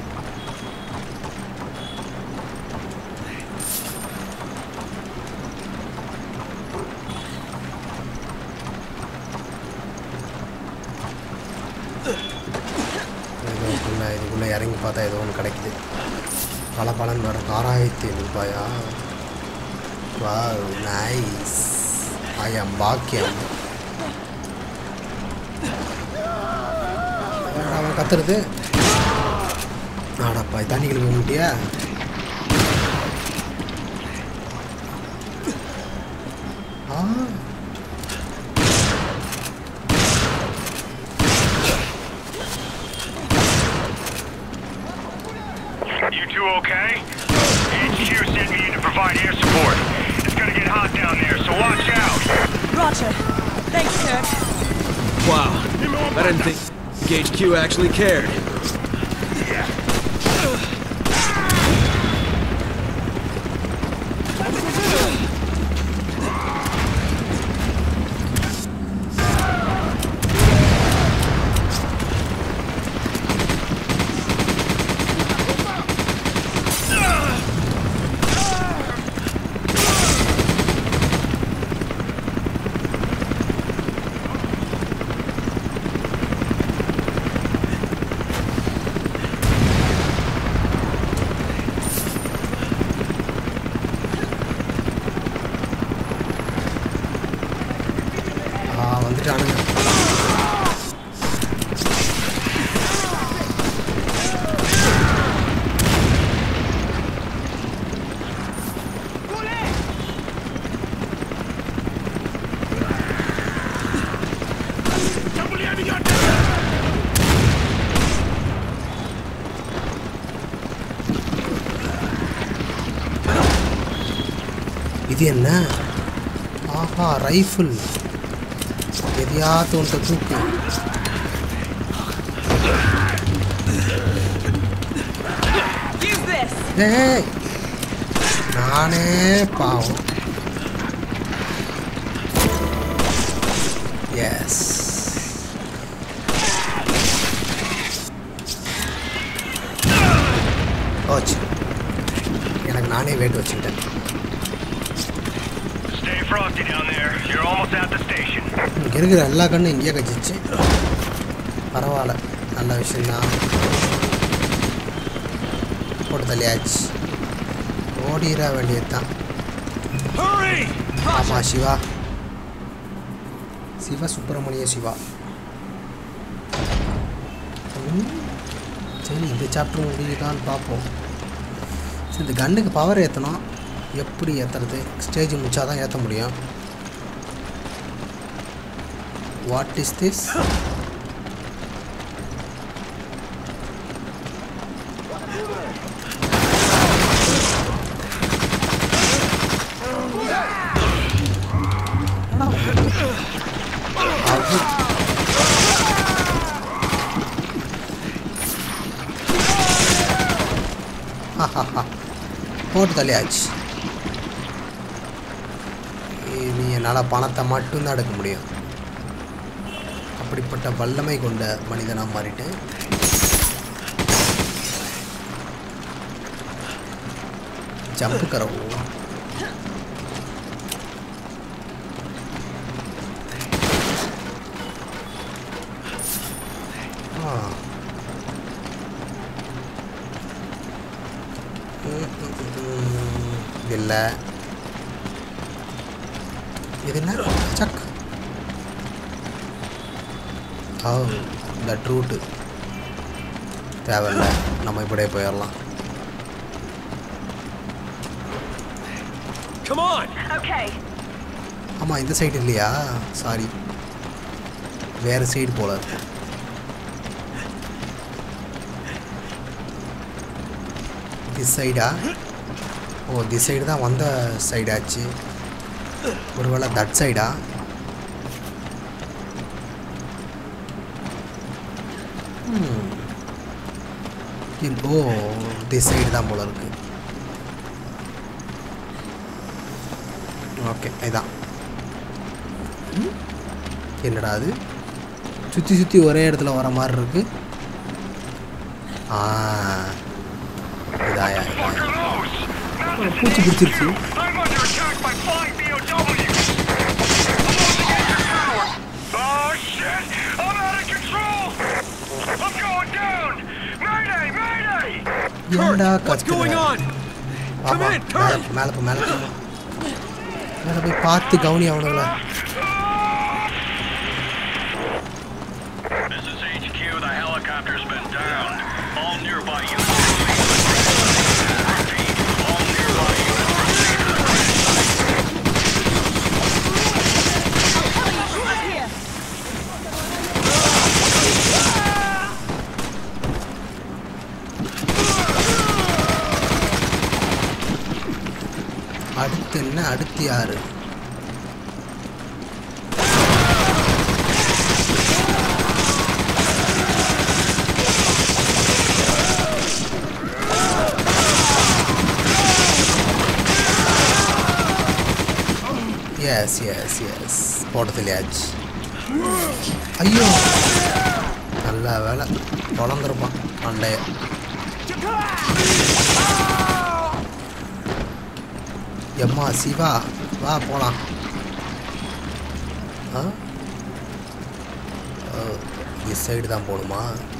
இதுக்குள்ளே இதுக்குள்ளே இறங்கி பார்த்தா ஏதோ ஒன்று கிடைக்குது பல பலன் வரும் ஆறாயிரத்தி ரூபாயா வா நைஸ் ஐ ஆம் பாக்கியம் என்னடா அவன் கத்துறது ஆடாப்பா தண்ணி கிழக்க முட்டியா ஆ You two okay? HQ sent me in to provide air support. It's gonna get hot down there, so watch out. Roger. Thanks, Kirk. Wow. I didn't think HQ actually cared. ஆ வந்துட்டானுங்க இது என்ன ஆஹா ரைஃபிள் எதையாவது ஒன்றை தூக்கு Use this. ஏய் நானே பாவம் S ஓச்சு எனக்கு நானே வெயிட் வச்சுக்கிட்டேன் Stay frosty down there. You're almost at the station. இங்கே இருக்கிற எல்லா கண்ணும் இங்கேயே கச்சிச்சு பரவாயில்ல நல்ல விஷயந்தான் போட்டு தள்ளியாச்சு ஓடிட வேண்டியது தான் Hurry! ஆமாம் சிவா சிவா சுப்பிரமணிய சிவா ம், சரி இந்த சாப்டர் முடியுதான்னு பார்ப்போம் சரி இந்த கன்னுக்கு பவர் ஏற்றணும் எப்படி ஏற்றுறது ஸ்டேஜ் முடிச்சாதான் ஏற்ற முடியும் வாட் இஸ் திஸ் போட்டு தள்ளியாச்சு இனி என்னால் பணத்தை மட்டும்தான் எடுக்க முடியும் அப்படிப்பட்ட வல்லமை கொண்ட மனிதனாக மாறிட்டேன் ஜம்பு கரவு ஆ இல்லை இது என்ன சக் ஓ தட் ரூட்டு தேவையில்ல நம்ம இப்படியே போயிடலாம் Come on! Okay. ஆமாம் இந்த சைடு இல்லையா சாரி வேறு சைடு போல இருக்கு திஸ் சைடா ஓ திஸ் சைடு தான் வந்த சைடாச்சு ஒருவேளை தட் சைடா ஓ திஸ் சைடு தான் போல இருக்கு ஓகே இதான் ம், என்னடா அது சுற்றி சுற்றி ஒரே இடத்துல வர மாதிரி இருக்கு ஆ இதாயா இதாயா. ஓ, பூச்சி பிடிச்சிருச்சு I'm under attack by flying BOWs. Oh shit! I'm out of control. I'm going down. Mayday! Mayday! ஏன்டா What's going கத்துற? on? Come ஆமா in, மேலே Kurt! மேலே போ மேலே போ மேலே போய் பார்த்து கவனி அவனுங்கள This is HQ. The helicopter's been downed. All nearby units. Repeat. All nearby units. Up here. அடுத்து என்ன அடுத்து யாரு எஸ் எஸ் எஸ் போட்ட தெரியாச்சு ஐயோ நல்ல வேலை வளர்ந்துருப்பான் மண்டைய எம்மா சிவா வா போலாம் ஆ இஸ் சைடு தான் போகணுமா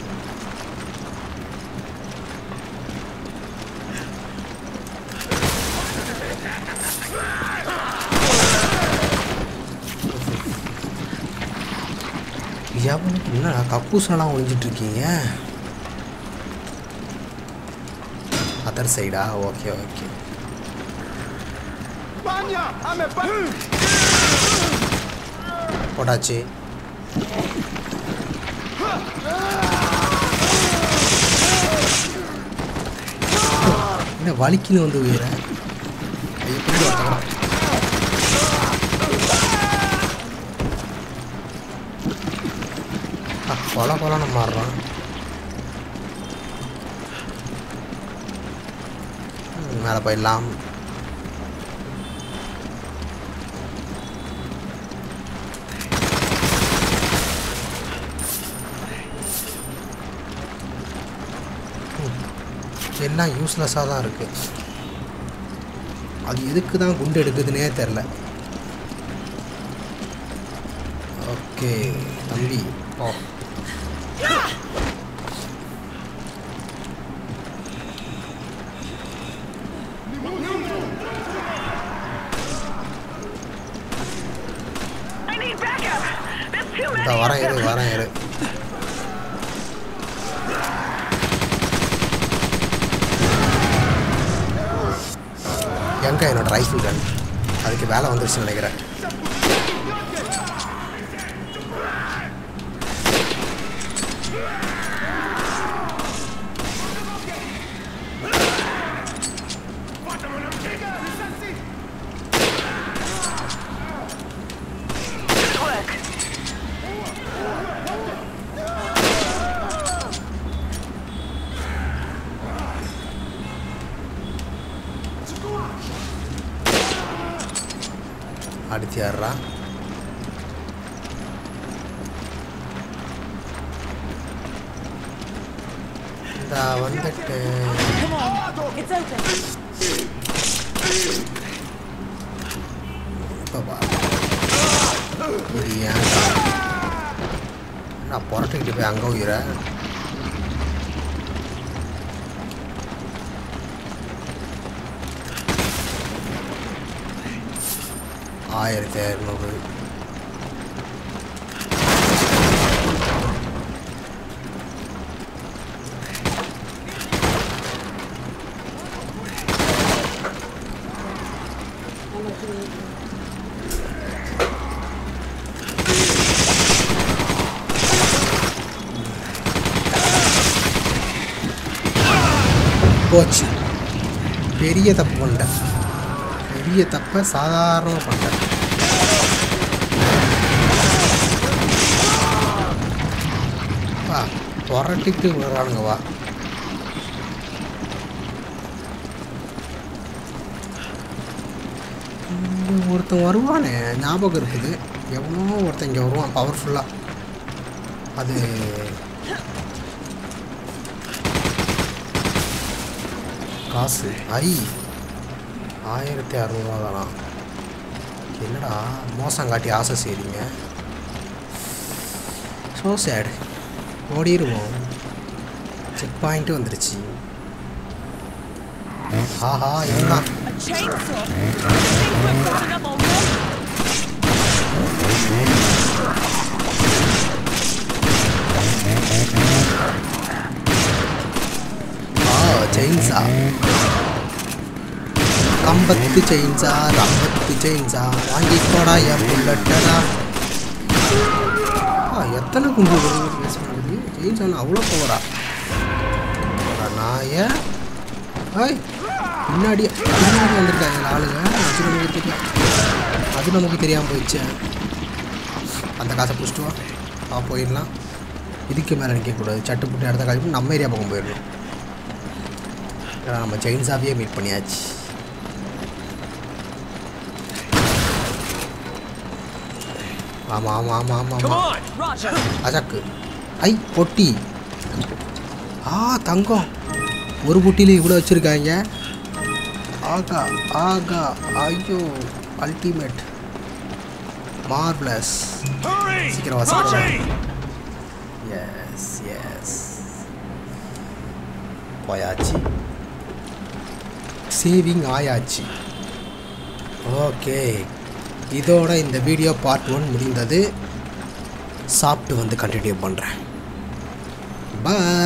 எவனுக்கு என்ன கக்கூசெல்லாம் ஒழிஞ்சிட்டு இருக்கீங்க அதர் சைடா ஓகே ஓகே போட்டாச்சு என்ன வலிக்குன்னு வந்து உயிர எப்படி ஒருத்தவன் கொல கொலன்னு மாறுறான் ம், மேலே போயிடலாம் எல்லாம் யூஸ்லெஸ்ஸாக தான் இருக்குது அது எதுக்கு தான் குண்டு எடுக்குதுன்னே தெரில ஓகே தம்பி ஓ I need backup. There's too இந்த many. வரேன் இரு வரேன் இரு எங்க என்னோட ரைஃபிள் கன் அதுக்கு வேலை வந்துருச்சுன்னு நினைக்கிறேன் Good work. அடுத்து யாரா இந்த வந்துட்டு Come on. It's open. இப்போ பா இது ஏன் நான் புரட்டிக்கிட்டு போய் அங்கே உயிர ஆயிரத்தி இரநூறு போச்சு பெரிய தப்பு பண்ணிட்டேன் பெரிய தப்பை சாதாரணமாக பண்ணிட்டேன் வா புரட்டிட்டு விடுறானுங்க வா இங்க ஒருத்தன் வருவானே ஞாபகம் இருக்குது எவனோ ஒருத்தன் இங்கே வருவான் பவர்ஃபுல்லாக அது காசு ஐ ஆயிரத்தி அறநூறுவா தானா என்னடா மோசம் காட்டி ஆசை செய்றீங்க ஸோ சேட் ஓடிடுவோம் செக் பாயிண்ட்டு வந்துருச்சு ஆஹா என்ன A chainsaw. Think we're good enough already? ஆ செயின்ஸா கம்பத்து செயின்ஸா ரம்பத்து செயின்ஸா வாங்கிக்கோடா என் புல்லட்டடா ஆ எத்தனை குண்டு பேசுறது செயின்ஸா அவ்வளோ போகிறா நாய ஐய் முன்னாடி பின்னாடி வந்திருக்காங்க ஆளுங்க அது நமக்கு தெரியல அது நமக்கு தெரியாமல் போயிடுச்சு அந்த காசை பிடிச்சிட்டு வா ஆ போயிடலாம் இதுக்கு மேலே நிற்கக்கூடாது சட்டு புட்டு இடத்த கழிப்பு நம்ம ஏரியா பக்கம் போயிடணும் ஏன்னா நம்ம செயின்ஸாவே மீட் பண்ணியாச்சு ஆமாம் ஆமாம் ஆமாம் ஆமாம் Come ஆமாம் on! Roger. அசக்கு ஐ பொட்டி ஆ தங்கம் ஒரு பொட்டியில் இவ்வளோ வச்சுருக்காங்க ஆகா ஆகா ஐயோ அல்டிமேட் மார்பிளஸ் Hurry! சீக்கிரம் வா சீக்கிரம் Roger! எஸ் எஸ் போயாச்சு சேவிங் ஆயாச்சு ஓகே இதோட இந்த வீடியோ பார்ட் ஒன் முடிந்தது சாப்பிட்டு வந்து கண்டினியூ பண்ணுறேன் பாய்